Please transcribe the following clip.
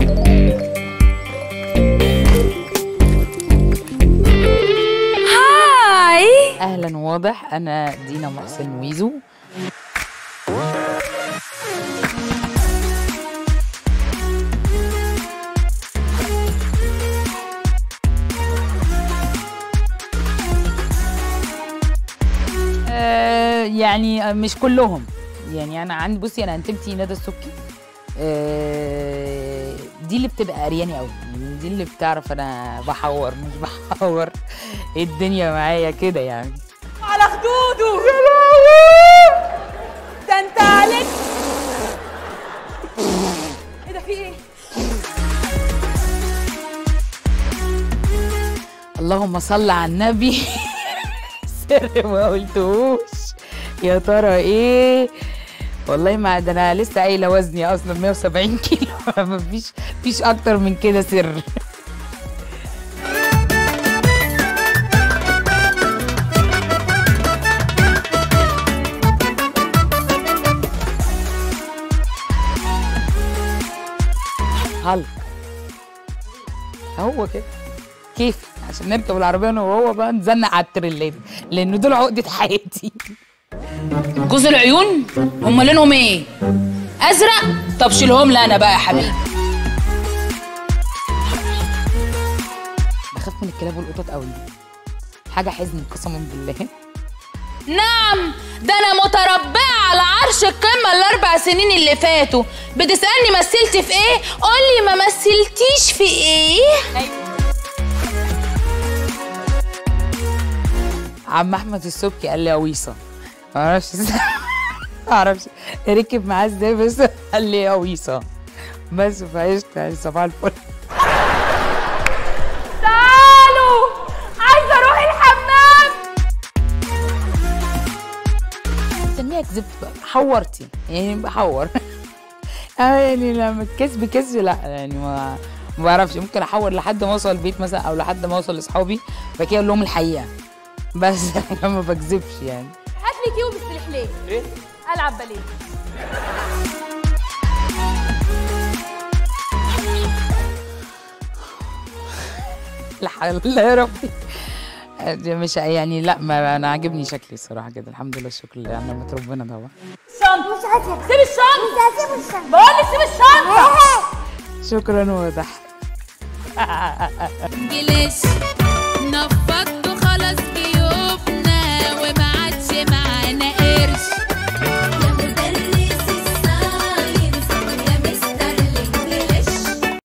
هاي اهلا واضح انا دينا محسن ويزو آه، يعني مش كلهم يعني انا عندي بصي انا انتمتي ندى السبكي آه، دي اللي بتبقى قرياني قوي يعني دي اللي بتعرف انا بحور مش بحور إيه الدنيا معايا كده يعني على خدوده يا لهوي ده انت عليك ايه ده في ايه اللهم صل على النبي سر ما قلتهوش يا ترى ايه والله ما ده انا لسه قايله وزني اصلا 170 كيلو مفيش مفيش اكتر من كده سر هالك هو كده كيف عشان نركب العربيه انا وهو بقى نزنق على التريلات لان دول عقده حياتي جوز العيون هم لونهم ايه ازرق طب شيلهم لي انا بقى يا حبيبي بخاف من الكلاب والقطط قوي حاجه حزن قسما بالله نعم ده انا متربعه على عرش القمه الاربع سنين اللي فاتوا بتسالني مثلت في ايه قولي ما مثلتيش في ايه عم احمد السبكي قال لي قويصه ما اعرفش ازاي ما اعرفش ركب معاه ازاي بس قال لي قويصه بس فعشت يعني صباح الفل تعالوا عايزه اروح الحمام سميها كذبت بقى حورتي يعني بحور اه يعني لما الكذب كذب لا يعني ما ما بعرفش ممكن احور لحد ما اوصل البيت مثلا او لحد ما اوصل لاصحابي بعد كده اقول لهم الحقيقه بس انا ما بكذبش يعني هات لي كيوب السلحليه ايه العب باليه الحمد لله يا ربي دي مش يعني لا ما انا عاجبني شكلي الصراحه كده الحمد لله الشكر لله على نعمه ربنا طبعا الشنطه مش عايزه سيب الشنطه مش هسيب الشنطه بقول لك سيب الشنطه شكرا واضح جلش نفضت خلاص جيوبنا وما عادش معانا